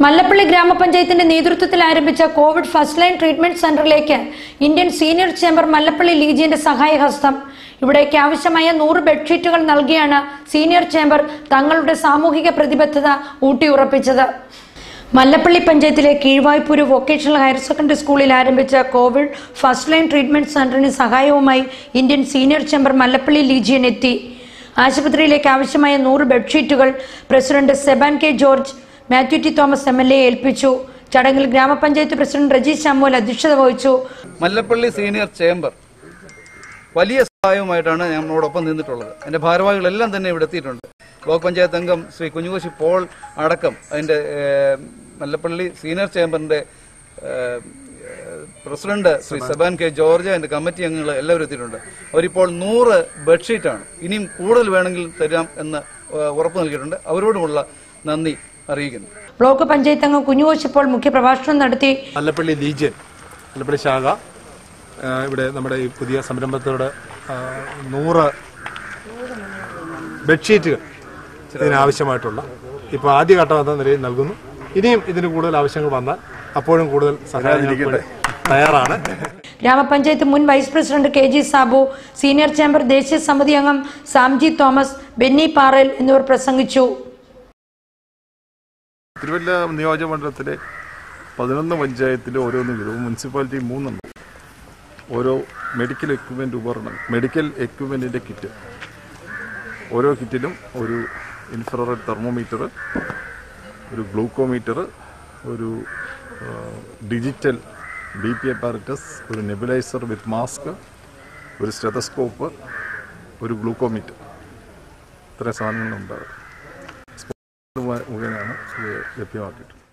മല്ലപ്പള്ളി ഗ്രാമപഞ്ചായത്തിന്റെ നേതൃത്വത്തിൽ ആരംഭിച്ച കോവിഡ് ഫസ്റ്റ് ലൈൻ ട്രീറ്റ്മെന്റ് സെന്ററിലേക്ക് ഇന്ത്യൻ സീനിയർ ചേംബർ മല്ലപ്പള്ളി ലീജിയന്റെ സഹായഹസ്തം ഇവിടേക്ക് ആവശ്യമായ നൂറ് ബെഡ്ഷീറ്റുകൾ നൽകിയാണ് സീനിയർ ചേംബർ തങ്ങളുടെ സാമൂഹിക പ്രതിബദ്ധത ഊട്ടിയുറപ്പിച്ചത് മല്ലപ്പള്ളി പഞ്ചായത്തിലെ കീഴ്വായ്പൂര് വൊക്കേഷണൽ ഹയർ സെക്കൻഡറി സ്കൂളിൽ ആരംഭിച്ച കോവിഡ് ഫസ്റ്റ് ലൈൻ ട്രീറ്റ്മെന്റ് സെന്ററിന് സഹായവുമായി Indian senior chamber Mallappally legion എത്തി ആശുപത്രിയിലേക്ക് ആവശ്യമായ നൂറ് ബെഡ്ഷീറ്റുകൾ president Seban K George Mathew T Thomas M L A ഏൽപ്പിച്ചു ചടങ്ങിൽ ഗ്രാമപഞ്ചായത്ത് പ്രസിഡന്റ് റജി ശാമുൽ അധ്യക്ഷത വഹിച്ചു മല്ലപ്പള്ളി സീനിയർ ചേംബർ വലിയ സഹായവുമായിട്ടാണ് നമ്മളോടൊപ്പം നിന്നിട്ടുള്ളത് അതിന്റെ ഭാരവാഹികളെല്ലാം തന്നെ ഇവിടെ എത്തിയിട്ടുണ്ട് ബ്ലോക്ക് പഞ്ചായത്ത് അംഗം ശ്രീ കുഞ്ഞുകോശി പോൾ അടക്കം അതിന്റെ ഏഹ്, മല്ലപ്പള്ളി സീനിയർ ചേംബറിന്റെ ഏഹ്, പ്രസിഡന്റ് ശ്രീ സെബാൻ കെ ജോർജ് അതിന്റെ കമ്മിറ്റി അംഗങ്ങൾ എല്ലാവരും എത്തിയിട്ടുണ്ട് അവരിപ്പോൾ നൂറ് ബെഡ്ഷീറ്റാണ് ഇനിയും കൂടുതൽ വേണമെങ്കിൽ തരാം എന്ന് ഏഹ്, ഉറപ്പ് നൽകിയിട്ടുണ്ട് അവരോടുമുള്ള നന്ദി അറിയിക്കുന്നു ബ്ലോക്ക് പഞ്ചായത്ത് അംഗം കുഞ്ഞുകോശിപ്പോൾ മുഖ്യപ്രഭാഷണം നടത്തി മല്ലപ്പള്ളി ലീജിയൻ മല്ലപ്പള്ളി ശാഖ ആ, ഇവിടെ നമ്മുടെ ഈ പുതിയ സംരംഭത്തോടെ ആ, നൂറ് ബെഡ്ഷീറ്റുകൾ ഇതിനാവശ്യമായിട്ടുള്ള ഇപ്പോൾ ആദ്യഘട്ടം എന്ന നിലയിൽ നൽകുന്നു ഇനിയും ഇതിന് കൂടുതൽ ആവശ്യങ്ങൾ വന്നാൽ അപ്പോഴും കൂടുതൽ സഹായം ഞങ്ങൾക്ക് തയ്യാറാണ് ഗ്രാമപഞ്ചായത്ത് മുൻ vice president K G Sabu senior chamber ദേശീയ സമിതി അംഗം സാംജി തോമസ് ബെന്നി പാറേൽ എന്നിവർ പ്രസംഗിച്ചു തിരുവല്ല നിയോജകമണ്ഡലത്തിലെ പതിനൊന്ന് പഞ്ചായത്തിൽ ഓരോന്ന് വീതവും മുനിസിപ്പാലിറ്റി മൂന്നെണ്ണം ഓരോ മെഡിക്കൽ എക്യുപ്മെൻ്റ് ഉപകരണം മെഡിക്കൽ എക്യുപ്മെൻറ്റിൻ്റെ കിറ്റ് ഓരോ കിറ്റിലും ഒരു ഇൻഫ്രാറെഡ് തെർമോമീറ്റർ ഒരു ഗ്ലൂക്കോമീറ്റർ ഒരു ഡിജിറ്റൽ ബി പി അപ്പാരറ്റസ് ഒരു നെബുലൈസർ വിത്ത് മാസ്ക് ഒരു സ്റ്റെതസ്കോപ്പ് ഒരു ഗ്ലൂക്കോമീറ്റർ ഇത്രയും സാധനങ്ങളുണ്ടാകും മുഖേനയാണ് ഇത് ലഭ്യമാക്കിയിട്ടുള്ളത്